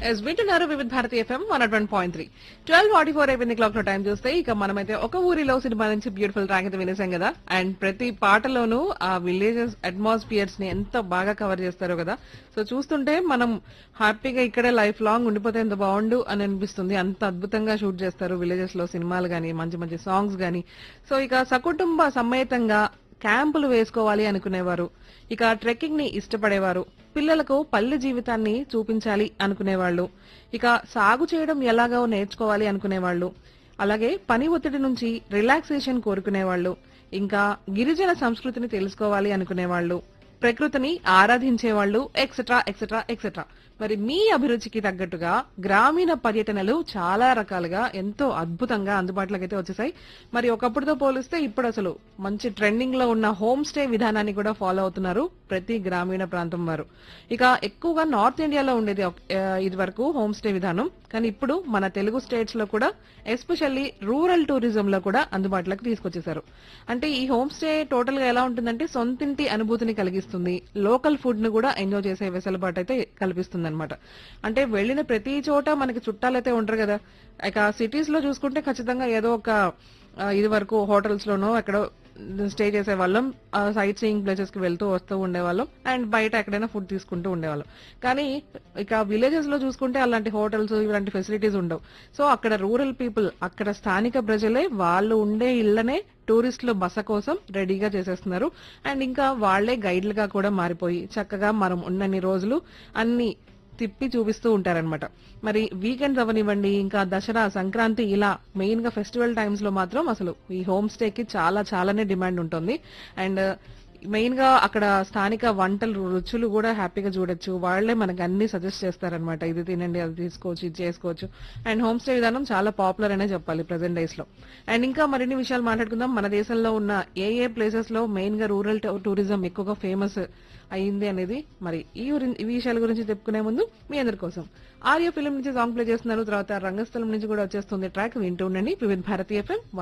yes వింటున్నారు Vividha Bharati FM one one point three twelve forty four అయిపోయింది clock లో time చూస్తే ఇక మనమైతే ఒక ఊరిలో సినిమా నుంచి బ్యూటిఫుల్ ట్రాక్ అయితే వినేసాం కదా అండ్ ప్రతి పాటలోనూ ఆ విలేజెస్ అట్మాస్ఫియర్స్ ని ఎంత బాగా కవర్ చేస్తారో కదా సో చూస్తుంటే మనం హ్యాపీగా ఇక్కడే లైఫ్ లాంగ్ ఉండిపోతే ఎంత బాగుండు అని అనిపిస్తుంది అంత అద్భుతంగా షూట్ చేస్తారు విలేజెస్ లో సినిమాలు గానీ మంచి మంచి సాంగ్స్ గానీ సో ఇక సకుటుంబ సమేతంగా క్యాంపులు వేసుకోవాలి అనుకునేవారు ఇక ట్రెక్కింగ్ ని ఇష్టపడేవారు పిల్లలకు పల్లె జీవితాన్ని చూపించాలి అనుకునేవాళ్ళు ఇక సాగు చేయడం ఎలాగో నేర్చుకోవాలి అనుకునేవాళ్ళు అలాగే పని ఒత్తిడి నుంచి రిలాక్సేషన్ కోరుకునేవాళ్ళు ఇంకా గిరిజన సంస్కృతిని తెలుసుకోవాలి అనుకునేవాళ్ళు ప్రకృతిని ఆరాధించేవాళ్ళు ఎక్సెట్రా ఎక్సెట్రా ఎక్సెట్రా మరి మీ అభిరుచికి తగ్గట్టుగా గ్రామీణ పర్యటనలు చాలా రకాలుగా ఎంతో అద్భుతంగా అందుబాటులోకి అయితే వచ్చేసాయి మరి ఒకప్పుడుతో పోలిస్తే ఇప్పుడు అసలు మంచి ట్రెండింగ్ లో ఉన్న హోమ్ స్టే విధానాన్ని కూడా ఫాలో అవుతున్నారు ప్రతి గ్రామీణ ప్రాంతం వారు ఇక ఎక్కువగా నార్త్ ఇండియాలో ఉండేది ఒక- ఆ, ఇది వరకు హోమ్ స్టే విధానం కానీ ఇప్పుడు మన తెలుగు స్టేట్స్ లో కూడా ఎస్పెషల్లీ రూరల్ టూరిజం లో కూడా అందుబాటులోకి తీసుకొచ్చేసారు అంటే ఈ హోమ్ స్టే టోటల్ గా ఎలా ఉంటుందంటే సొంతింటి అనుభూతిని కలిగిస్తుంది లోకల్ ఫుడ్ ను కూడా ఎంజాయ్ చేసే వెసులుబాటు అయితే కల్పిస్తుంది అనమాట అంటే వెళ్ళిన ప్రతి చోట మనకి చుట్టాలైతే ఉంటారు కదా ఇక సిటీస్ లో చూసుకుంటే ఖచ్చితంగా ఏదో ఒక ఆ, ఇది వరకు హోటల్స్ లోనో ఎక్కడో స్టే చేసే వాళ్ళం సైట్ సీయింగ్ ప్లేసెస్ కి వెళ్తూ వస్తూ ఉండేవాళ్ళం అండ్ బయట ఎక్కడైనా ఫుడ్ తీసుకుంటూ ఉండేవాళ్ళం కానీ ఇక విలేజెస్ లో చూసుకుంటే అలాంటి హోటల్స్ ఇలాంటి ఫెసిలిటీస్ ఉండవు సో అక్కడ రూరల్ పీపుల్ అక్కడ స్థానిక ప్రజలే వాళ్ళు ఉండే ఇళ్లనే టూరిస్టుల బస కోసం రెడీగా చేసేస్తున్నారు అండ్ ఇంకా వాళ్లే గైడ్లుగా కూడా మారిపోయి చక్కగా మనం ఉన్నన్ని రోజులు అన్ని తిప్పి చూపిస్తూ ఉంటారన్నమాట మరి వీకెండ్స్ అవనివ్వండి ఇంకా దసరా సంక్రాంతి ఇలా మెయిన్ గా ఫెస్టివల్ టైమ్స్ లో మాత్రం అసలు ఈ హోమ్ స్టే కి చాలా చాలానే డిమాండ్ ఉంటుంది అండ్ మెయిన్ గా అక్కడ స్థానిక వంటలు రుచులు కూడా హ్యాపీగా చూడొచ్చు వాళ్ళే మనకి అన్ని సజెస్ట్ చేస్తారనమాట ఇది తినండి అది తీసుకోవచ్చు ఇది చేసుకోవచ్చు అండ్ హోమ్ స్టే విధానం చాలా పాపులర్ అనే చెప్పాలి ప్రజెంట్ డేస్ లో అండ్ ఇంకా మరిన్ని విషయాలు మాట్లాడుకుందాం మన దేశంలో ఉన్న ఏ ఏ ప్లేసెస్ లో మెయిన్ గా రూరల్ టూరిజం ఎక్కువగా ఫేమస్ అయింది అనేది మరి ఈ గురి- ఈ విషయాల గురించి చెప్పుకునే ముందు మీ అందరి కోసం ఆర్య ఫిల్మ్ నుంచి సాంగ్ ప్లే చేస్తున్నారు తర్వాత రంగస్థలం నుంచి కూడా వచ్చేస్తుంది ట్రాక్ వింటూ ఉండండి వివిధ భారతీయ ఎఫ్ఎం